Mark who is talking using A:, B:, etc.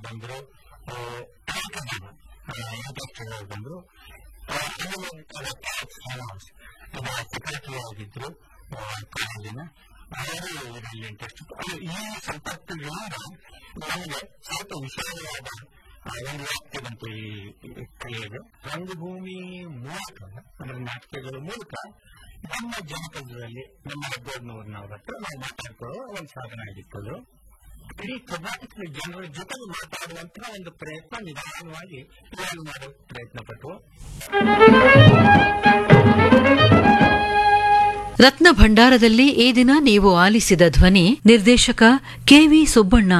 A: ಬಂದ್ರು ಇಂಡಸ್ಟ್ರಿಯಲ್ ಬಂದ್ರು ಸೆಕ್ರೆಟರಿ ಆಗಿದ್ರು ಕಾಲೇಜಿನ ಅವರು ಇದರಲ್ಲಿ ಇಂಟ್ರೆಸ್ಟ್ ಈ ಸಂಪರ್ಕಗಳಿಂದ ನಮಗೆ ಸ್ವಲ್ಪ ವಿಶಾಲವಾದ ಆ, ಒಂದು ವ್ಯಾಪ್ತಿ ಬಂತು ಈ ಈ ಕಲೆಗೆ ರಂಗಭೂಮಿ ಮೂಲಕ ಅಂದ್ರೆ ನಾಟಕಗಳ ಮೂಲಕ ನಮ್ಮ ಜನಪದದಲ್ಲಿ ನಮ್ಮ ಹೆಗ್ಗೋಡ್ನವ್ರನ್ನವ್ರ ಹತ್ರ ನಾವು ಮಾತಾಡ್ಕೊಳ್ಳೋ ಒಂದು ಸಾಧನ ಆಗಿತ್ತು ಅದು. ಇಡೀ ಕರ್ನಾಟಕದ ಜನರ ಜೊತೆಗೆ ಮಾತಾಡುವಂತಹ ಒಂದು ಪ್ರಯತ್ನ ನಿಧಾನವಾಗಿ ನಾನು ಮಾಡೋ ಪ್ರಯತ್ನ ಪಟ್ಟು
B: ರತ್ನ ಭಂಡಾರದಲ್ಲಿ ಈ ದಿನ ನೀವು ಆಲಿಸಿದ ಧ್ವನಿ ನಿರ್ದೇಶಕ ಕೆವಿ ಸುಬ್ಬಣ್ಣ